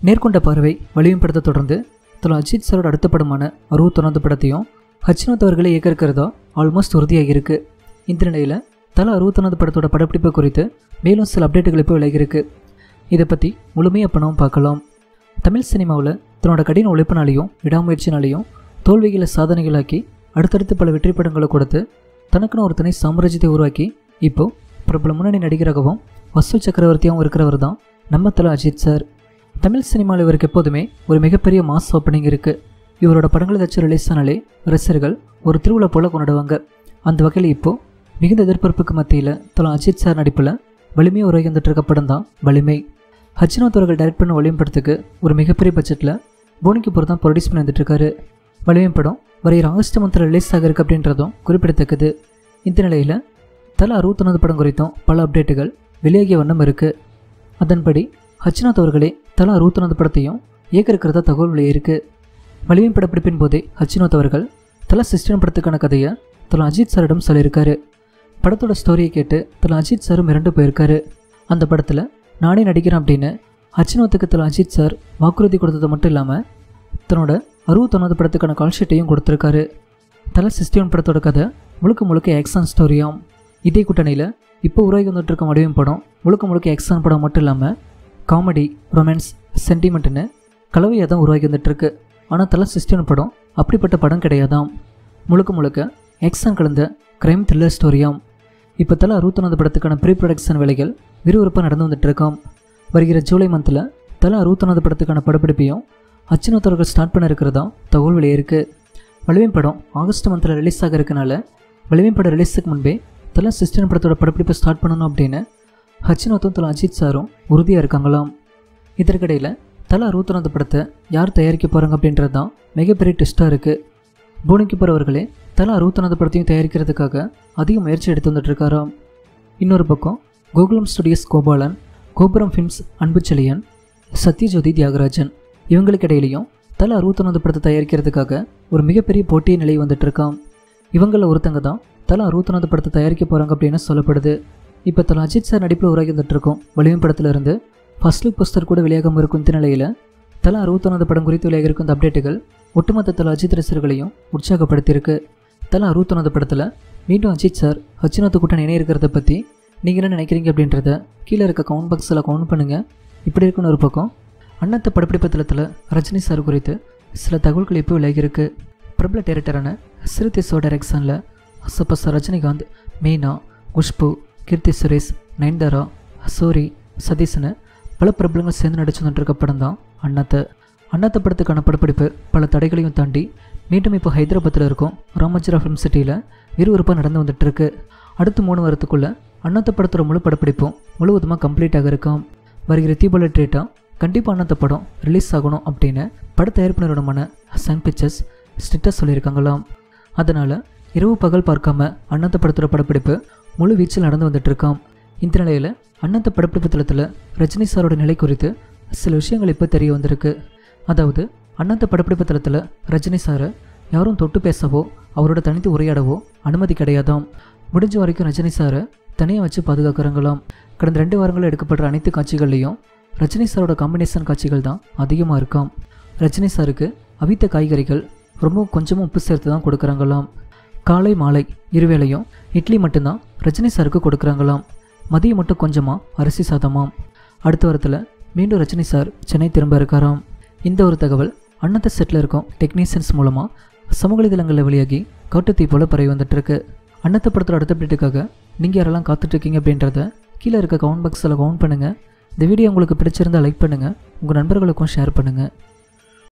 நேர்கொண்ட பார்வை வலியும் படத்தை தொடர்ந்து தல அஜித் சாரோட அடுத்த படமான அறுபத்தொன்னாவது படத்தையும் ஹச்சினோத் அவர்களே இயக்க இருக்கிறதா ஆல்மோஸ்ட் உறுதியாக இருக்கு இந்த நிலையில் தல அறுபத்தொன்னாவது படத்தோட படப்பிடிப்பு குறித்து மேலும் சில அப்டேட்டுகள் இப்போ விலகிருக்கு இதை பற்றி முழுமையாக பணம் பார்க்கலாம் தமிழ் சினிமாவில் தன்னோட கடின உழைப்பினாலையும் விடாமுயற்சினாலையும் தோல்விகளை சாதனைகளாக்கி அடுத்தடுத்து பல வெற்றி படங்களை கொடுத்து தனக்குன்னு ஒரு தனி சாம்ராஜ்யத்தை உருவாக்கி இப்போ பிரபல முன்னணி நடிகராகவும் வசூல் சக்கரவர்த்தியாகவும் இருக்கிறவர் தான் நம்ம தல அஜித் சார் தமிழ் சினிமாவில் இவருக்கு எப்போதுமே ஒரு மிகப்பெரிய மாஸ் ஓப்பனிங் இருக்குது இவரோட படங்கள் ஏதாச்சும் ரிலீஸ் ஆனாலே ரசிகர்கள் ஒரு திருவிழா போல் கொண்டாடுவாங்க அந்த வகையில் இப்போது மிகுந்த எதிர்பார்ப்புக்கு மத்தியில் தல அஜித் சார் நடிப்பில் வலிமையாக உருவாகி வந்துட்டு இருக்க படம் தான் வலிமை ஹச்சினோத் அவர்கள் டைரக்ட் பண்ண வலிமை படத்துக்கு ஒரு மிகப்பெரிய பட்ஜெட்டில் போனி கபூர் தான் ப்ரொடியூஸ் பண்ணி வந்துட்டுருக்காரு வலிமை படம் வருகிற ஆகஸ்ட் மந்தில் ரிலீஸ் ஆக இருக்கு அப்படின்றதும் குறிப்பிடத்தக்கது இந்த நிலையில் தல அறுபத்தொன்னாவது படம் குறித்தும் பல அப்டேட்டுகள் வெளியாகிய வண்ணம் இருக்குது அதன்படி ஹச்சினாத் அவர்களே தல அறுபத்தொன்னாவது படத்தையும் இயக்க இருக்கிறதா தகவல் வெளியிருக்கு வலிமை படப்பிடிப்பின் போதே ஹச்சினோத் அவர்கள் தல சிஸ்டன் படத்துக்கான கதையை தல அஜித் சாரிடம் சொல்லியிருக்காரு படத்தோட ஸ்டோரியை கேட்டு தல அஜித் சாரும் மிரண்டு போயிருக்காரு அந்த படத்தில் நானே நடிக்கிறேன் அப்படின்னு ஹச்சினோத்துக்கு தல அஜித் சார் வாக்குறுதி கொடுத்தது மட்டும் இல்லாமல் தன்னோட அறுபத்தொன்னாவது படத்துக்கான கால்ஷீட்டையும் கொடுத்துருக்காரு தல சிஸ்டியன் படத்தோட கதை முழுக்க முழுக்க ஆக்ஷன் ஸ்டோரியாம் இதே கூட்டணியில் இப்போ உருவாகி வந்துட்டு இருக்க வடிவம் படம் முழுக்க முழுக்க ஆக்ஷன் படம் மட்டும் இல்லாமல் காமெடி ரொமான்ஸ் சென்டிமெண்ட்டுன்னு கலவையாக தான் உருவாகி வந்துட்டுருக்கு ஆனால் தல சிஸ்டியன் படம் அப்படிப்பட்ட படம் கிடையாதாம் முழுக்க முழுக்க ஆக்ஷன் கலந்த கிரைம் த்ரில்லர் ஸ்டோரியாம் இப்போ தல அறுபத்தொன்னாவது படத்துக்கான ப்ரீ ப்ரொடக்ஷன் வேலைகள் விறுவிறுப்பாக நடந்து வந்துட்டு இருக்காம் வருகிற ஜூலை மந்தில் தல அறுபத்தொன்னாவது படத்துக்கான படப்பிடிப்பையும் அச்சினத்தவர்கள் ஸ்டார்ட் பண்ண இருக்கிறதா தகவல் வெளியிருக்கு வலிமை படம் ஆகஸ்ட் மந்தில் ரிலீஸ் ஆக இருக்கனால வலிமை படம் ரிலீஸுக்கு முன்பே தல சிஸ்டன் படத்தோட படப்பிடிப்பை ஸ்டார்ட் பண்ணணும் அப்படின்னு ஹச்சினோத்தும் தல அஜித் சாரும் உறுதியாக இருக்காங்களாம் இதற்கிடையில் தல அறுபத்தொன்னாவது படத்தை யார் தயாரிக்க போகிறாங்க அப்படின்றது தான் மிகப்பெரிய ட்விஸ்ட்டாக இருக்குது பூனிக்கு போகிறவர்களே தல அறுபத்தொன்னாவது படத்தையும் தயாரிக்கிறதுக்காக அதிக முயற்சி எடுத்து வந்துட்டுருக்காராம் இன்னொரு பக்கம் கோகுலம் ஸ்டுடியோஸ் கோபாலன் கோபுரம் ஃபிலிம்ஸ் அன்புச்செழியன் சத்யஜோதி தியாகராஜன் இவங்களுக்கு இடையிலையும் தல அறுபத்தொன்னாவது படத்தை தயாரிக்கிறதுக்காக ஒரு மிகப்பெரிய போட்டியை நிலை வந்துட்டு இருக்காம் இவங்களில் ஒருத்தங்க தான் தல அறுபத்தொன்னாவது படத்தை தயாரிக்க போகிறாங்க அப்படின்னு சொல்லப்படுது இப்போ தல அஜித் சார் நடிப்பில் உருவாகி வந்துட்டு இருக்கோம் வலிமை படத்துல இருந்து ஃபர்ஸ்ட் லுக் போஸ்டர் கூட வெளியாகாமல் இருக்கும் இந்த நிலையில் தல அறுபத்தொன்னாவது படம் குறித்து வெளியாக இருக்கும் இந்த அப்டேட்டுகள் ஒட்டுமொத்த தல அஜித் ரசிகர்களையும் உற்சாகப்படுத்தியிருக்கு தல அறுபத்தொன்னாவது படத்தில் மீண்டும் அஜித் சார் ஹச்சினத்து கூட்டம் இணைய இருக்கிறத பற்றி நீங்கள் என்ன நினைக்கிறீங்க அப்படின்றத கீழே இருக்க கவுண்ட் பாக்ஸில் கவுண்ட் பண்ணுங்கள் இப்படி இருக்குன்னு ஒரு பக்கம் அண்ணத்த படப்பிடிப்பு தளத்தில் ரஜினி சார் குறித்து சில தகவல்கள் இப்போ விலகியிருக்கு பிரபல டைரக்டரான சிறுதேசோ டைரக்ஷனில் சப்பஸ் ரஜினிகாந்த் மீனா குஷ்பு கீர்த்தி சுரேஷ் நயன்தாரா சூரி சதீஷ்னு பல பிரபலங்கள் சேர்ந்து நடிச்சு வந்துட்டு படம் தான் அண்ணாத்த அண்ணாத்த படத்துக்கான படப்பிடிப்பு பல தடைகளையும் தாண்டி மீண்டும் இப்போ ஹைதராபாத்தில் இருக்கும் ராமஜிரா ஃபிலிம் சிட்டியில் விறுவிறுப்பாக நடந்து வந்துட்டு இருக்கு அடுத்த மூணு வாரத்துக்குள்ள அண்ணாத்த படத்தோட முழு படப்பிடிப்பும் முழுவதுமாக கம்ப்ளீட் ஆக இருக்கும் வருகிற தீபாவளி ட்ரீட்டாக கண்டிப்பாக அண்ணாத்த படம் ரிலீஸ் ஆகணும் அப்படின்னு பட தயாரிப்பு நிறுவனமான சன் பிக்சர்ஸ் ஸ்ட்ரிக்டாக சொல்லியிருக்காங்களாம் அதனால் இரவு பகல் பார்க்காம அண்ணாத்த படத்தோட படப்பிடிப்பு முழு வீச்சில் நடந்து வந்துட்டு இருக்காம் இந்த நிலையில் அண்ணாத்த படப்பிடிப்பு தளத்தில் ரஜினி சாரோட நிலை குறித்து சில விஷயங்கள் இப்போ தெரிய வந்திருக்கு அதாவது அண்ணாத்த படப்பிடிப்பு தளத்தில் ரஜினி சாரை யாரும் தொட்டு பேசவோ அவரோட தனித்து உரையாடவோ அனுமதி கிடையாதாம் முடிஞ்ச வரைக்கும் ரஜினி சாரை தனியாக வச்சு பாதுகாக்கிறாங்களாம் கடந்த ரெண்டு வாரங்களில் எடுக்கப்படுற அனைத்து காட்சிகள்லையும் ரஜினி சாரோட காம்பினேஷன் காட்சிகள் தான் அதிகமாக இருக்காம் ரஜினி சாருக்கு அவித்த காய்கறிகள் ரொம்ப கொஞ்சமாக உப்பு சேர்த்து தான் கொடுக்குறாங்களாம் காலை மாலை இருவேளையும் இட்லி மட்டும்தான் ரஜினி சாருக்கு கொடுக்குறாங்களாம் மதியம் மட்டும் கொஞ்சமாக அரிசி சாதமாம் அடுத்த வாரத்தில் மீண்டும் ரஜினி சார் சென்னை திரும்ப இருக்காராம் இந்த ஒரு தகவல் அன்னத்த செட்டில் இருக்கும் டெக்னீஷியன்ஸ் மூலமாக சமூக வலைதளங்களில் வெளியாகி காட்டுத்தீ போல பரவி வந்துட்டுருக்கு அன்னத்த படத்தோட அடுத்த அப்டேட்டுக்காக நீங்கள் யாரெல்லாம் காத்துட்ருக்கீங்க அப்படின்றத கீழே இருக்க கவுண்ட் பாக்ஸில் கவுண்ட் பண்ணுங்கள் இந்த வீடியோ உங்களுக்கு பிடிச்சிருந்தா லைக் பண்ணுங்கள் உங்கள் நண்பர்களுக்கும் ஷேர் பண்ணுங்கள்